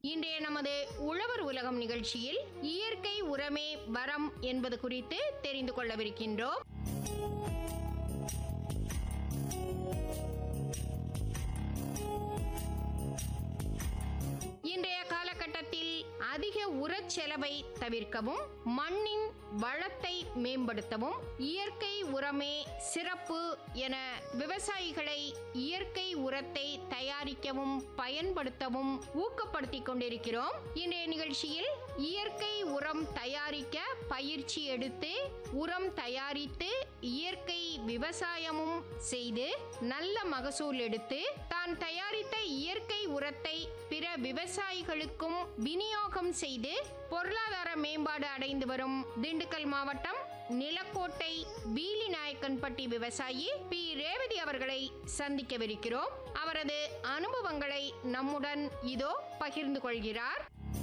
இன்றைய நமது உழவர் உலகம் நிகழ்ச்சியில் இயற்கை உரமே வரம் என்பது குறித்து தெரிந்து கொள்ளவிருக்கின்றோம் இன்றைய காலகட்டத்தில் அதிக உரச் செலவை தவிர்க்கவும் மண்ணின் வளத்தை மேம்படுத்தவும் இயற்கை உரமே சிறப்பு என விவசாயிகளை இயற்கை உரத்தை தயாரிக்கவும் பயன்படுத்தவும் ஊக்கப்படுத்திக் கொண்டிருக்கிறோம் இன்றைய நிகழ்ச்சியில் இயற்கை உரம் தயாரிக்க பயிற்சி எடுத்து உரம் தயாரித்து இயற்கை விவசாயமும் செய்து நல்ல மகசூல் எடுத்து தான் தயாரித்த இயற்கை உரத்தை பிற விவசாயிகளுக்கும் விநியோகம் செய்து பொருளாதார மேம்பாடு அடைந்து வரும் திண்டுக்கல் மாவட்டம் நிலக்கோட்டை வீலிநாயக்கன்பட்டி விவசாயி பி ரேவதி அவர்களை சந்திக்கவிருக்கிறோம் அவரது அனுபவங்களை நம்முடன் இதோ பகிர்ந்து கொள்கிறார்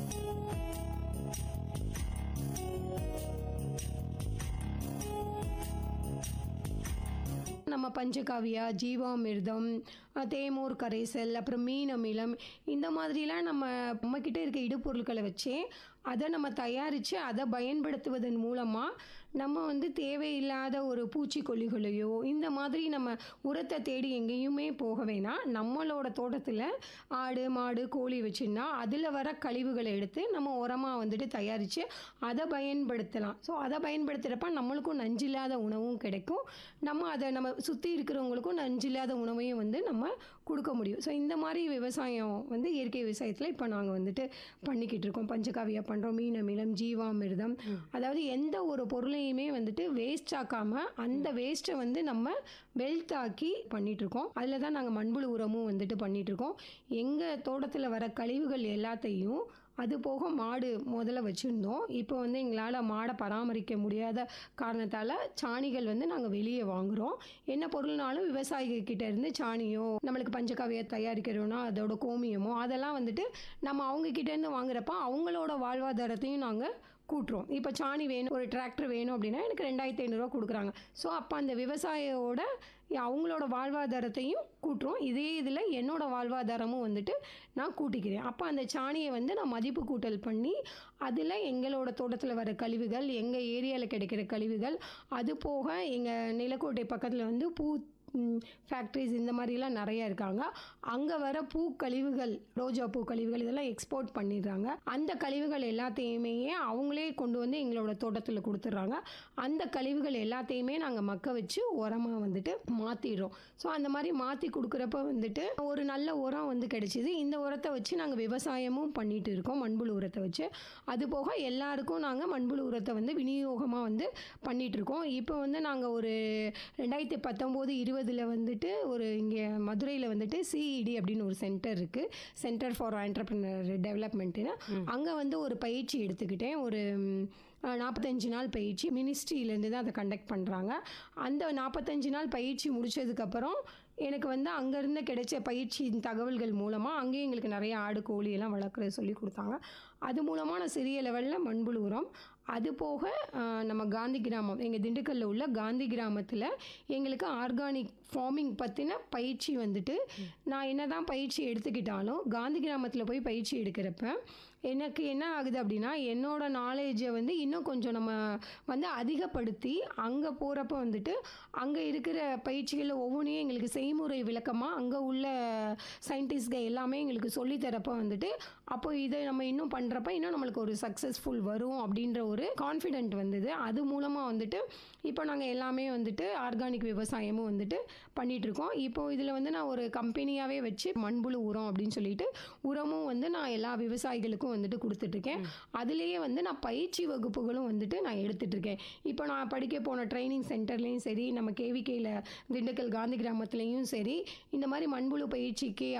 நம்ம பஞ்சகாவியா ஜீவாமிர்தம் அஹ், தேமூர் கரைசல் அப்புறம் மீன் அமிலம் இந்த மாதிரிலாம் நம்ம நம்மக்கிட்ட இருக்க இடுபொருட்களை வச்சே அதை நம்ம தயாரித்து அதை பயன்படுத்துவதன் மூலமாக நம்ம வந்து தேவையில்லாத ஒரு பூச்சிக்கொல்லிகளையோ இந்த மாதிரி நம்ம உரத்தை தேடி எங்கேயுமே போக வேணாம் நம்மளோட தோட்டத்தில் ஆடு மாடு கோழி வச்சுருந்தா அதில் வர கழிவுகளை எடுத்து நம்ம உரமாக வந்துட்டு தயாரித்து அதை பயன்படுத்தலாம் ஸோ அதை பயன்படுத்துகிறப்ப நம்மளுக்கும் நஞ்சில்லாத உணவும் கிடைக்கும் நம்ம அதை நம்ம சுற்றி இருக்கிறவங்களுக்கும் நஞ்சில்லாத உணவையும் வந்து நம்ம கொடுக்க முடியும் ஸோ இந்த மாதிரி விவசாயம் வந்து இயற்கை விவசாயத்தில் இப்போ நாங்கள் வந்துட்டு பண்ணிக்கிட்டு இருக்கோம் பஞ்சகாவியா பண்ணுறோம் மீன் அமிலம் ஜீவாமிர்தம் அதாவது எந்த ஒரு பொருளையுமே வந்துட்டு வேஸ்ட் ஆக்காமல் அந்த வேஸ்ட்டை வந்து நம்ம வெல்த் ஆக்கி பண்ணிட்டு இருக்கோம் அதில் தான் நாங்கள் மண்புழு உரமும் வந்துட்டு பண்ணிட்டு இருக்கோம் எங்கள் தோட்டத்தில் வர கழிவுகள் எல்லாத்தையும் அது போக மாடு முதல்ல வச்சுருந்தோம் இப்போ வந்து எங்களால் மாடை பராமரிக்க முடியாத காரணத்தால் சாணிகள் வந்து நாங்கள் வெளியே வாங்குகிறோம் என்ன பொருள்னாலும் விவசாயிகள் கிட்ட இருந்து சாணியோ நம்மளுக்கு பஞ்சகாவியை தயாரிக்கிறோன்னா அதோட கோமியமோ அதெல்லாம் வந்துட்டு நம்ம அவங்க கிட்ட இருந்து வாங்குறப்ப அவங்களோட வாழ்வாதாரத்தையும் நாங்கள் கூட்டுறோம் இப்போ சாணி வேணும் ஒரு டிராக்டர் வேணும் அப்படின்னா எனக்கு ரெண்டாயிரத்தி ஐநூறுரூவா கொடுக்குறாங்க ஸோ அப்போ அந்த விவசாயியோட அவங்களோட வாழ்வாதாரத்தையும் கூட்டுறோம் இதே இதில் என்னோட வாழ்வாதாரமும் வந்துட்டு நான் கூட்டிக்கிறேன் அப்போ அந்த சாணியை வந்து நான் மதிப்பு கூட்டல் பண்ணி அதில் எங்களோட தோட்டத்தில் வர கழிவுகள் எங்கள் ஏரியாவில் கிடைக்கிற கழிவுகள் அது போக எங்கள் நிலக்கோட்டை பக்கத்தில் வந்து பூ ஃபேக்ட்ரிஸ் இந்த மாதிரிலாம் நிறைய இருக்காங்க அங்கே வர பூ கழிவுகள் ரோஜா பூ கழிவுகள் இதெல்லாம் எக்ஸ்போர்ட் பண்ணிடுறாங்க அந்த கழிவுகள் எல்லாத்தையுமே அவங்களே கொண்டு வந்து எங்களோட தோட்டத்தில் கொடுத்துட்றாங்க அந்த கழிவுகள் எல்லாத்தையுமே நாங்கள் மக்க வச்சு உரமாக வந்துட்டு மாற்றிடுறோம் ஸோ அந்த மாதிரி மாற்றி கொடுக்குறப்ப வந்துட்டு ஒரு நல்ல உரம் வந்து கிடைச்சிது இந்த உரத்தை வச்சு நாங்கள் விவசாயமும் பண்ணிட்டு இருக்கோம் மண்புழு உரத்தை வச்சு அது போக எல்லாருக்கும் நாங்கள் மண்புழு உரத்தை வந்து விநியோகமாக வந்து பண்ணிட்டு இருக்கோம் இப்போ வந்து நாங்கள் ஒரு ரெண்டாயிரத்தி பத்தொம்போது இருபதில் வந்துட்டு ஒரு இங்கே மதுரையில் வந்துட்டு சிஇடி அப்படின்னு ஒரு சென்டர் இருக்குது சென்டர் ஃபார் ஆண்டர்பிரினர் டெவலப்மெண்ட்டுன்னு அங்கே வந்து ஒரு பயிற்சி எடுத்துக்கிட்டேன் ஒரு ம், நாற்பத்தஞ்சு நாள் பயிற்சி மினிஸ்ட்ரியிலேருந்து தான் அதை கண்டக்ட் பண்ணுறாங்க அந்த நாற்பத்தஞ்சு நாள் பயிற்சி முடிச்சதுக்கப்புறம் எனக்கு வந்து அங்கேருந்து கிடைச்ச பயிற்சியின் தகவல்கள் மூலமாக அங்கேயும் எங்களுக்கு நிறைய ஆடு கோழி எல்லாம் வளர்க்குறது சொல்லி கொடுத்தாங்க அது மூலமாக நான் சிறிய லெவலில் மண்புழு உரம் அது போக ஆஹ், நம்ம காந்தி கிராமம் எங்கள் திண்டுக்கல்லில் உள்ள காந்தி கிராமத்தில் எங்களுக்கு ஆர்கானிக் ஃபார்மிங் பற்றின பயிற்சி வந்துட்டு நான் என்ன தான் பயிற்சி எடுத்துக்கிட்டாலும் காந்தி கிராமத்தில் போய் பயிற்சி எடுக்கிறப்ப எனக்கு என்ன ஆகுது அப்படின்னா என்னோட நாலேஜை வந்து இன்னும் கொஞ்சம் நம்ம வந்து அதிகப்படுத்தி அங்கே போகிறப்ப வந்துட்டு அங்கே இருக்கிற பயிற்சிகளில் ஒவ்வொன்றையும் எங்களுக்கு செய்முறை விளக்கமாக அங்கே உள்ள சயின்டிஸ்ட்கள் எல்லாமே எங்களுக்கு சொல்லித் தரப்ப வந்துட்டு அப்போ இதை நம்ம இன்னும் பண்ணுறப்ப இன்னும் நம்மளுக்கு ஒரு சக்ஸஸ்ஃபுல் வரும் அப்படின்ற ஒரு கான்ஃபிடென்ட் வந்தது அது மூலமாக வந்துட்டு இப்போ நாங்கள் எல்லாமே வந்துட்டு ஆர்கானிக் விவசாயமும் வந்துட்டு பண்ணிட்டு இருக்கோம் இப்போ இதில் வந்து நான் ஒரு கம்பெனியாகவே வச்சு மண்புழு உரம் அப்படின்னு சொல்லிட்டு உரமும் வந்து நான் எல்லா விவசாயிகளுக்கும் வந்துட்டு கொடுத்துட்ருக்கேன் அதுலேயே வந்து நான் பயிற்சி வகுப்புகளும் வந்துட்டு நான் எடுத்துட்டு இருக்கேன் இப்போ நான் படிக்க போன ட்ரைனிங் சென்டர்லேயும் சரி நம்ம கேவிகேயில் திண்டுக்கல் காந்தி கிராமத்துலேயும் சரி இந்த மாதிரி மண்புழு பயிற்சிக்கு